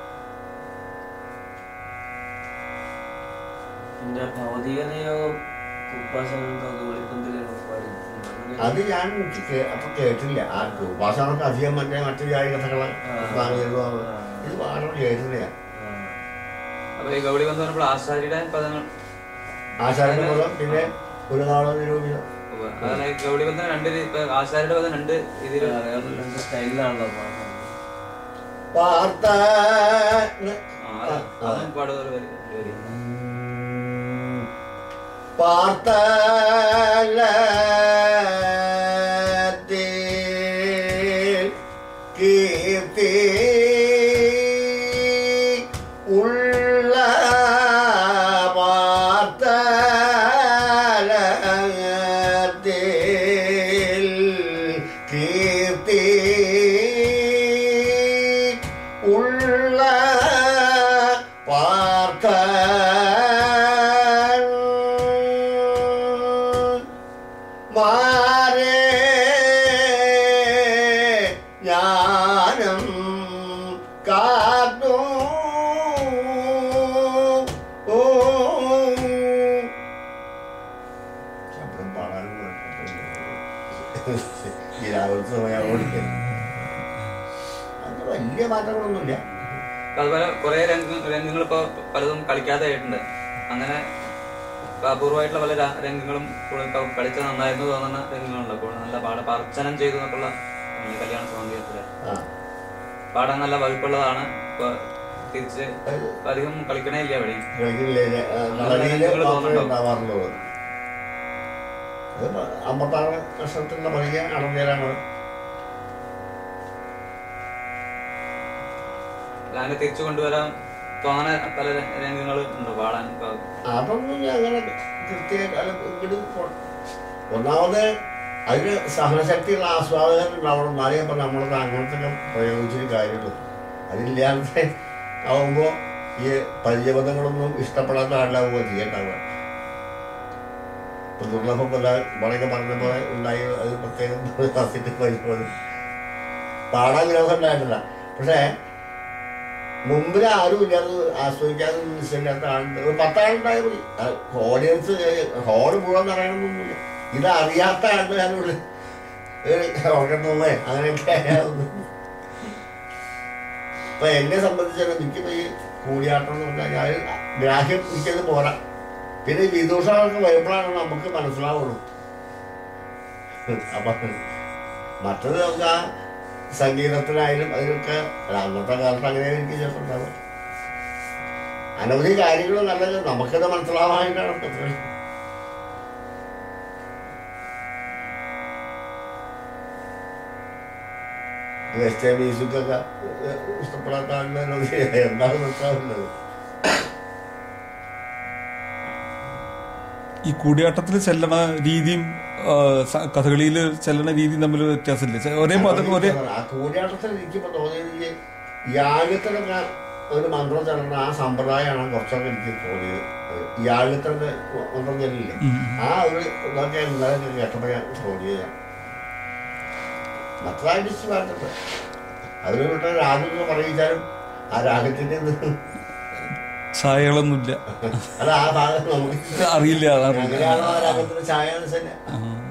പിന്നെ ഭൗതിക നിയോഗം ഉപാസനം വെളിപ്പന്തിലാണ് പാടി അത് ഞാൻ എനിക്ക് കേ- അപ്പൊ കേട്ടില്ല ആ ഉപാസനക്ക് അധികം മറ്റേ മറ്റു ജാതി കഥകള് വാങ്ങിയിരുന്നു ഇത് വളരെ കേട്ടില്ല അപ്പൊ ഈ ഗൗളി ബന്ധു പറഞ്ഞപ്പോൾ ആശാരിയുടെ പദങ്ങൾ ആചാര്യ മുതൽ പിന്നെ ഒരു നാളെ നിരൂപിതം ഉവ്വ്. അതാണ് ഈ ഗൗളി ബന്ധം രണ്ട് രീതി- ഇപ്പൊ ആശാരിയുടെ പദം രണ്ട് ഇതിൽ വേറെ സ്റ്റൈലിലാണല്ലോ പാടുന്നത് വാർത്ത അതും പാടുന്ന ഒരു വരി- ഒരു വരി. പാർത്തലത്തിൽ കീർത്തി ഉള്ള പാർത്തലത്തിൽ കീർത്തി ഉള്ള പാർത്ത മാരേ ജ്ഞാനം കാത്തു ഓ ശബ്ദം പാടാനും ഈ രാവിലത്തെ സമയമാവുകൊണ്ട് അത് വലിയ മാറ്റങ്ങളൊന്നുമില്ല അതുപോലെ കുറെ രംഗ രംഗങ്ങൾ ഇപ്പൊ പലതും കളിക്കാതെ ആയിട്ടുണ്ട് അങ്ങനെ അപൂർവമായിട്ടുള്ള പല ര- രംഗങ്ങളും കൂടുതൽ ഇപ്പൊ കളിച്ച നന്നായിരുന്നു തോന്നുന്ന രംഗങ്ങളുണ്ട് കൂടുതൽ നല്ല പാട അർച്ചനം ചെയ്തു എന്നൊക്കെയുള്ള ഈ കല്യാണ സൗന്ദര്യത്തില് ആ പാടാൻ നല്ല വകുപ്പുള്ളതാണ് ഇപ്പൊ തിരിച്ച് അധികം കളിക്കണേ ഇല്ല എവിടെയും കളിക്കില്ലേ കളരിയില് മാത്രമേ ഉണ്ടാവാറുള്ളൂ അത് അമ്പത്താറ് വർഷത്തിലുള്ള പതിയെ അടഞ്ഞേരാണ് അങ്ങനെ തിരിച്ചു കൊണ്ടുവരാൻ തോന്നണ പല രംഗങ്ങൾ ഉണ്ട് പാടാൻ ഇപ്പൊ അതൊന്നും ഞാൻ അങ്ങനെ കൃത്യമായിട്ട് അല്ല ഇങ്ങോട്ട് കൊ- ഒന്നാമത് അതിന് സഹനശക്തിയുള്ള ആസ്വാദകർ ഉണ്ടാവണം എന്നാലേ ഇപ്പം നമ്മളത് അങ്ങനത്തെ ഒക്കെ പ്രയോഗിച്ചിട്ട് കാര്യമുള്ളൂ അതില്ലാതെ ആവുമ്പോൾ ഈ പരിചയബന്ധങ്ങളൊന്നും ഇഷ്ടപ്പെടാത്ത ആളിലാവുമ്പോൾ ചെയ്യണ്ടാവുക ഇപ്പം ദുർലഭം പോലെ ഇവിടെയൊക്കെ പറഞ്ഞ പോലെ ഉണ്ടായി അത് പ്രത്യേകം ക്ലാസ്സിട്ട് പരിചയം പാടാൻ വിരോധം ഉണ്ടായിട്ടില്ല പക്ഷേ മുമ്പിൽ ആരും ഇല്ലാതെ ആസ്വദിക്കാതെ നിശ്ചയില്ലാത്ത ആളുണ്ട് ഒരു പത്താളുണ്ടായാൽ മതി ഓഡിയൻസ് ഹോള് മുഴുവൻ അറിയണമെന്നൊന്നുമില്ല ഇത് അറിയാത്ത ആളുടെ ഞാനുള്ളിൽ ഉറങ്ങുന്നേ അങ്ങനെയൊക്കെ ആയാലും ഇപ്പൊ എന്നെ സംബന്ധിച്ചാലും എനിക്കിപ്പോ ഈ കൂടിയാട്ടം എന്ന് പറഞ്ഞാൽ ഞാൻ ഗ്രാഹ്യം എനിക്കത് പോരാ പിന്നെ ഈ വിദൂഷകളൊക്കെ വരുമ്പോഴാണ് നമുക്ക് മനസ്സിലാവുള്ളൂ അപ്പൊ മറ്റത് നമുക്ക് ആ സംഗീതത്തിനായാലും അതിനൊക്കെ അല്ല, അന്നത്തെ കാലത്ത് അങ്ങനെ എനിക്ക് ചിലപ്പോൾ ഉണ്ടാവുക അനവധി കാര്യങ്ങൾ നല്ലത് നമുക്കത് മനസ്സിലാവാനായിട്ടാണ് ഇപ്പൊ ഇത്രയും. വെസ്റ്റേൺ മ്യൂസിക്കൊക്കെ ഇഷ്ടപ്പെടാത്ത ആളുകളെ എന്താണ് മനസ്സിലാവുന്നത് ഈ കൂടിയാട്ടത്തിൽ ചെല്ലണ രീതിയും ആ, സ- കഥകളിയിൽ ചെല്ലണ രീതിയും തമ്മിൽ വ്യത്യാസമില്ല ചെ- ഒരേ പദം ഒരേ ആ കൂടിയാട്ടത്തിൽ എനിക്കിപ്പോ തോന്നിയത് ഈ യാഗത്തിനൊക്കെ ഒരു മന്ത്രം ചെല്ലുന്ന ആ സമ്പ്രദായമാണ് കുറച്ചൊക്കെ എനിക്ക് തോന്നിയത് യാഗത്തിന്റെ മന്ത്രം ചെല്ലില്ലേ ഉം. ആ ഒരു ഇതൊക്കെ ഇന്നലെ കേട്ടപ്പോൾ ഞാൻ തോന്നിയത് മറ്റതായിട്ട് ഇഷ്ടമായിട്ടുണ്ട് അതിന് വിട്ട രാഗം എന്ന് പറയിച്ചാലും ആ രാഗത്തിന്റെ ഇത് ഛായകളൊന്നുമില്ല അല്ല ആ ഭാഗം നമുക്ക് അറിയില്ല അതറിയില്ല എങ്ങനെയാണോ ആ രാഗത്തിന്റെ ഛായ എന്ന് വെച്ചാൽ ആ.